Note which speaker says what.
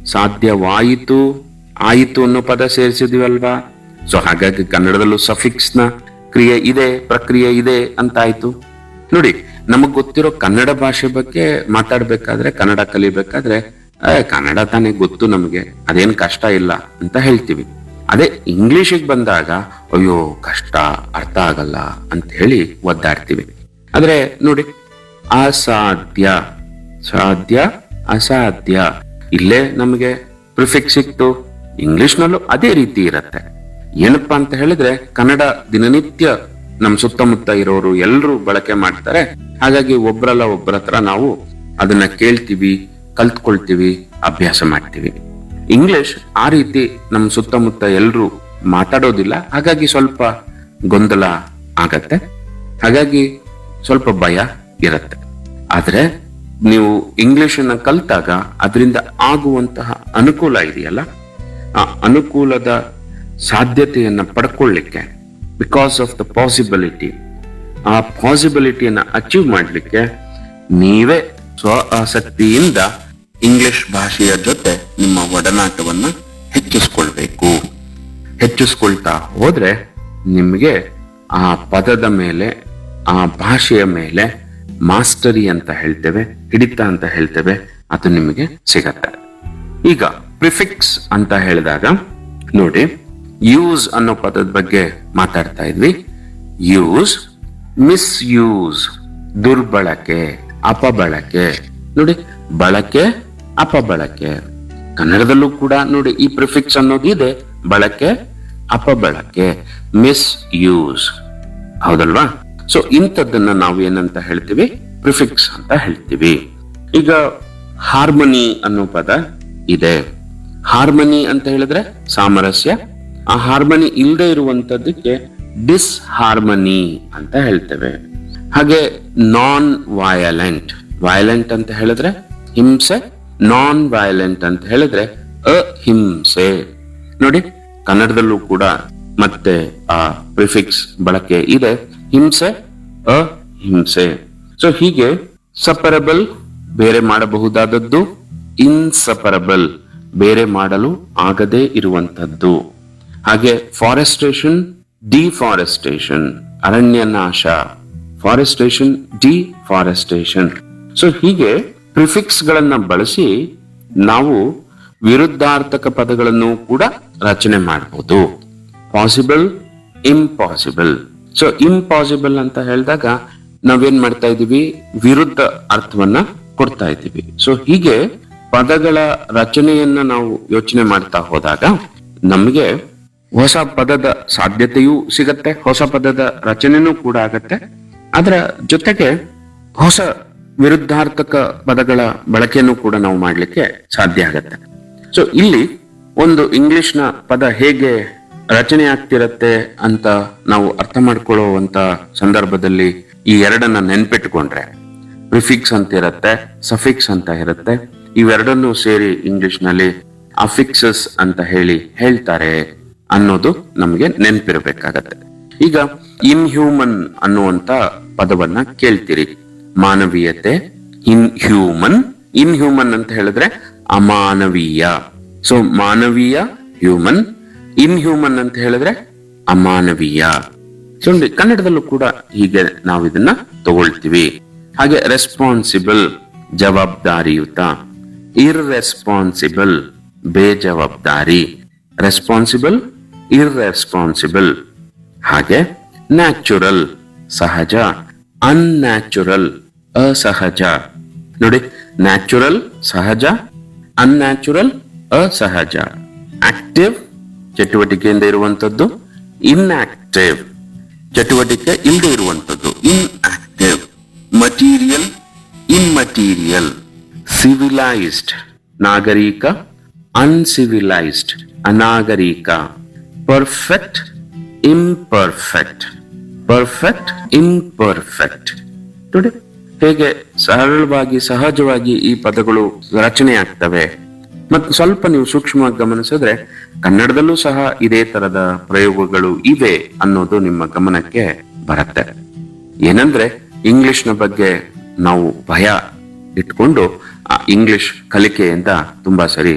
Speaker 1: ಸಾಧ್ಯವಾಯಿತು ಆಯಿತು ಅನ್ನೋ ಪದ ಸೇರಿಸಿದಿವಲ್ವಾ ಸೊ ಹಾಗಾಗಿ ಕನ್ನಡದಲ್ಲೂ ಸಫಿಕ್ಸ್ ನ ಕ್ರಿಯೆ ಇದೆ ಪ್ರಕ್ರಿಯೆ ಇದೆ ಅಂತ ಆಯ್ತು ನೋಡಿ ನಮಗ್ ಗೊತ್ತಿರೋ ಕನ್ನಡ ಭಾಷೆ ಬಗ್ಗೆ ಮಾತಾಡ್ಬೇಕಾದ್ರೆ ಕನ್ನಡ ಕಲಿಬೇಕಾದ್ರೆ ಏ ಕನ್ನಡ ತಾನೇ ಗೊತ್ತು ನಮಗೆ ಅದೇನ್ ಕಷ್ಟ ಇಲ್ಲ ಅಂತ ಹೇಳ್ತೀವಿ ಅದೇ ಇಂಗ್ಲಿಷಿಗೆ ಬಂದಾಗ ಅಯ್ಯೋ ಕಷ್ಟ ಅರ್ಥ ಆಗಲ್ಲ ಅಂತ ಹೇಳಿ ಒದ್ದಾಡ್ತೀವಿ ಆದ್ರೆ ನೋಡಿ ಅಸಾಧ್ಯ ಸಾಧ್ಯ ಅಸಾಧ್ಯ ಇಲ್ಲೇ ನಮಗೆ ಪ್ರಿಫಿಕ್ಸ್ ಸಿಕ್ತು ಇಂಗ್ಲಿಷ್ನಲ್ಲೂ ಅದೇ ರೀತಿ ಇರತ್ತೆ ಏನಪ್ಪಾ ಅಂತ ಹೇಳಿದ್ರೆ ಕನ್ನಡ ದಿನನಿತ್ಯ ನಮ್ ಸುತ್ತಮುತ್ತ ಇರೋರು ಎಲ್ಲರೂ ಬಳಕೆ ಮಾಡ್ತಾರೆ ಹಾಗಾಗಿ ಒಬ್ರಲ್ಲ ಒಬ್ಬರ ಹತ್ರ ನಾವು ಅದನ್ನ ಕೇಳ್ತೀವಿ ಕಲ್ತ್ಕೊಳ್ತೀವಿ ಅಭ್ಯಾಸ ಮಾಡ್ತೀವಿ ಇಂಗ್ಲಿಷ್ ಆ ರೀತಿ ನಮ್ ಸುತ್ತಮುತ್ತ ಎಲ್ಲರೂ ಮಾತಾಡೋದಿಲ್ಲ ಹಾಗಾಗಿ ಸ್ವಲ್ಪ ಗೊಂದಲ ಆಗತ್ತೆ ಹಾಗಾಗಿ ಸ್ವಲ್ಪ ಭಯ ಇರುತ್ತೆ ಆದ್ರೆ ನೀವು ಇಂಗ್ಲಿಷ್ ಅನ್ನ ಕಲ್ತಾಗ ಅದರಿಂದ ಆಗುವಂತಹ ಅನುಕೂಲ ಇದೆಯಲ್ಲ ಆ ಅನುಕೂಲದ ಸಾಧ್ಯತೆಯನ್ನ ಪಡ್ಕೊಳ್ಳಿಕ್ಕೆ ಬಿಕಾಸ್ ಆಫ್ ದ ಪಾಸಿಬಿಲಿಟಿ ಆ ಪಾಸಿಬಿಲಿಟಿಯನ್ನ ಅಚೀವ್ ಮಾಡಲಿಕ್ಕೆ ನೀವೇ ಸ್ವ ಆಸಕ್ತಿಯಿಂದ ಇಂಗ್ಲಿಷ್ ಭಾಷೆಯ ಜೊತೆ ನಿಮ್ಮ ಒಡನಾಟವನ್ನ ಹೆಚ್ಚಿಸ್ಕೊಳ್ಬೇಕು ಹೆಚ್ಚಿಸ್ಕೊಳ್ತಾ ಹೋದ್ರೆ ನಿಮಗೆ ಆ ಪದದ ಮೇಲೆ ಆ ಭಾಷೆಯ ಮೇಲೆ ಮಾಸ್ಟರಿ ಅಂತ ಹೇಳ್ತೇವೆ ಹಿಡಿತ ಅಂತ ಹೇಳ್ತೇವೆ ಅದು ನಿಮಗೆ ಸಿಗತ್ತೆ ಈಗ ಪ್ರಿಫಿಕ್ಸ್ ಅಂತ ಹೇಳಿದಾಗ ನೋಡಿ ಯೂಸ್ ಅನ್ನೋ ಪದದ ಬಗ್ಗೆ ಮಾತಾಡ್ತಾ ಇದ್ವಿ ಯೂಸ್ ಮಿಸ್ ಯೂಸ್ ದುರ್ಬಳಕೆ ಅಪಬಳಕೆ ನೋಡಿ ಬಳಕೆ ಅಪಬಳಕೆ ಕನ್ನಡದಲ್ಲೂ ಕೂಡ ನೋಡಿ ಈ ಪ್ರಿಫಿಕ್ಸ್ ಅನ್ನೋದು ಇದೆ ಬಳಕೆ ಅಪಬಳಕೆ ಮಿಸ್ ಯೂಸ್ ಹೌದಲ್ವಾ ಸೊ ಇಂಥದ್ದನ್ನ ನಾವು ಏನಂತ ಹೇಳ್ತೀವಿ ಪ್ರಿಫಿಕ್ಸ್ ಅಂತ ಹೇಳ್ತೀವಿ ಈಗ ಹಾರ್ಮನಿ ಅನ್ನೋ ಪದ ಇದೆ ಹಾರ್ಮನಿ ಅಂತ ಹೇಳಿದ್ರೆ ಸಾಮರಸ್ಯ ಆ ಹಾರ್ಮನಿ ಇಲ್ಲದೆ ಇರುವಂತದ್ದಕ್ಕೆ ಡಿಸ್ ಹಾರ್ಮನಿ ಅಂತ ಹೇಳ್ತೇವೆ ಹಾಗೆ ನಾನ್ ವಯಲೆಂಟ್ ವಯಲೆಂಟ್ ಅಂತ ಹೇಳಿದ್ರೆ ಹಿಂಸೆ ನಾನ್ ವಯಲೆಂಟ್ ಅಂತ ಹೇಳಿದ್ರೆ ಅಹಿಂಸೆ ನೋಡಿ ಕನ್ನಡದಲ್ಲೂ ಕೂಡ ಮತ್ತೆ ಆ ಪ್ರಿಫಿಕ್ಸ್ ಬಳಕೆ ಇದೆ ಹಿಂಸೆ ಅಹಿಂಸೆ ಸೊ ಹೀಗೆ ಸಪರಬಲ್ ಬೇರೆ ಮಾಡಬಹುದಾದದ್ದು ಇನ್ಸಪರಬಲ್ ಬೇರೆ ಮಾಡಲು ಆಗದೇ ಇರುವಂತದ್ದು ಹಾಗೆ ಫಾರೆಸ್ಟೇಷನ್ ಡಿಫಾರೆಸ್ಟೇಷನ್ ಅರಣ್ಯ ನಾಶ ಫಾರೆಸ್ಟೇಷನ್ ಡಿಫಾರೆಸ್ಟೇಷನ್ ಸೊ ಹೀಗೆ ಪ್ರಿಫಿಕ್ಸ್ ಗಳನ್ನ ಬಳಸಿ ನಾವು ವಿರುದ್ಧಾರ್ಥಕ ಪದಗಳನ್ನು ಕೂಡ ರಚನೆ ಮಾಡಬಹುದು ಪಾಸಿಬಲ್ ಇಂಪಾಸಿಬಲ್ ಸೊ ಇಂಪಾಸಿಬಲ್ ಅಂತ ಹೇಳಿದಾಗ ನಾವೇನ್ ಮಾಡ್ತಾ ಇದೀವಿ ವಿರುದ್ಧ ಅರ್ಥವನ್ನ ಕೊಡ್ತಾ ಇದ್ದೀವಿ ಸೊ ಹೀಗೆ ಪದಗಳ ರಚನೆಯನ್ನ ನಾವು ಯೋಚನೆ ಮಾಡ್ತಾ ಹೋದಾಗ ನಮಗೆ ಹೊಸ ಪದದ ಸಾಧ್ಯತೆಯೂ ಸಿಗತ್ತೆ ಹೊಸ ಪದದ ರಚನೆನೂ ಕೂಡ ಆಗತ್ತೆ ಅದರ ಜೊತೆಗೆ ಹೊಸ ವಿರುದ್ಧಾರ್ಥಕ ಪದಗಳ ಬಳಕೆಯನ್ನು ಕೂಡ ನಾವು ಮಾಡ್ಲಿಕ್ಕೆ ಸಾಧ್ಯ ಆಗತ್ತೆ ಸೊ ಇಲ್ಲಿ ಒಂದು ಇಂಗ್ಲಿಷ್ನ ಪದ ಹೇಗೆ ರಚನೆ ಆಗ್ತಿರತ್ತೆ ಅಂತ ನಾವು ಅರ್ಥ ಮಾಡ್ಕೊಳ್ಳುವಂತ ಸಂದರ್ಭದಲ್ಲಿ ಈ ಎರಡನ್ನ ನೆನ್ಪಿಟ್ಕೊಂಡ್ರೆ ಪ್ರಿಫಿಕ್ಸ್ ಅಂತ ಇರತ್ತೆ ಸಫಿಕ್ಸ್ ಅಂತ ಇರುತ್ತೆ ಇವೆರಡನ್ನೂ ಸೇರಿ ಇಂಗ್ಲಿಷ್ ನಲ್ಲಿ ಅಫಿಕ್ಸಸ್ ಅಂತ ಹೇಳಿ ಹೇಳ್ತಾರೆ ಅನ್ನೋದು ನಮಗೆ ನೆನ್ಪಿರ್ಬೇಕಾಗತ್ತೆ ಈಗ ಇನ್ಹ್ಯೂಮನ್ ಅನ್ನುವಂತ ಪದವನ್ನ ಕೇಳ್ತೀರಿ ಮಾನವೀಯತೆ ಇನ್ಹ್ಯೂಮನ್ ಇನ್ಹ್ಯೂಮನ್ ಅಂತ ಹೇಳಿದ್ರೆ ಅಮಾನವೀಯ ಸೊ ಮಾನವೀಯ ಹ್ಯೂಮನ್ ಇನ್ಹ್ಯೂಮನ್ ಅಂತ ಹೇಳಿದ್ರೆ ಅಮಾನವೀಯ ಸೊ ನೋಡಿ, ಕನ್ನಡದಲ್ಲೂ ಕೂಡ ಹೀಗೆ ನಾವು ಇದನ್ನ ತಗೊಳ್ತೀವಿ ಹಾಗೆ ರೆಸ್ಪಾನ್ಸಿಬಲ್ ಜವಾಬ್ದಾರಿಯುತ ಇರ್ರೆಸ್ಪಾನ್ಸಿಬಲ್ ಬೇಜವಾಬ್ದಾರಿ ರೆಸ್ಪಾನ್ಸಿಬಲ್ ಇರ್ರೆಸ್ಪಾನ್ಸಿಬಲ್ ಹಾಗೆ ನ್ಯಾಚುರಲ್ ಸಹಜ ಅನ್ಯಾಚುರಲ್ ಅಸಹಜ ನೋಡಿ ನ್ಯಾಚುರಲ್ ಸಹಜ ಅನ್ಯಾಚುರಲ್ ಅಸಹಜ ಆಕ್ಟಿವ್ ಚಟುವಟಿಕೆಯಿಂದ ಇರುವಂತದ್ದು ಇನ್ಆಕ್ಟಿವ್ ಚಟುವಟಿಕೆ ಇಲ್ಲದೆ ಇರುವಂತದ್ದು ಇನ್ಆಕ್ಟಿವ್ ಮಟೀರಿಯಲ್ ಇನ್ಮಟೀರಿಯಲ್ ಸಿವಿಲೈಸ್ಡ್ ನಾಗರಿಕ ಅನ್ಸಿವಿಲೈಸ್ಡ್ ಅನಾಗರಿಕ ಪರ್ಫೆಕ್ಟ್ ಇಂಪರ್ಫೆಕ್ಟ್ ಪರ್ಫೆಕ್ಟ್ ಇಂಪರ್ಫೆಕ್ಟ್ ನೋಡಿ ಹೇಗೆ ಸರಳವಾಗಿ ಸಹಜವಾಗಿ ಈ ಪದಗಳು ರಚನೆ ಆಗ್ತವೆ ಮತ್ತು ಸ್ವಲ್ಪ ನೀವು ಸೂಕ್ಷ್ಮವಾಗಿ ಗಮನಿಸಿದ್ರೆ ಕನ್ನಡದಲ್ಲೂ ಸಹ ಇದೇ ತರದ ಪ್ರಯೋಗಗಳು ಇವೆ ಅನ್ನೋದು ನಿಮ್ಮ ಗಮನಕ್ಕೆ ಬರುತ್ತೆ ಏನಂದ್ರೆ ಇಂಗ್ಲಿಷ್ನ ಬಗ್ಗೆ ನಾವು ಭಯ ಇಟ್ಕೊಂಡು ಆ ಇಂಗ್ಲಿಷ್ ಕಲಿಕೆಯಿಂದ ತುಂಬಾ ಸರಿ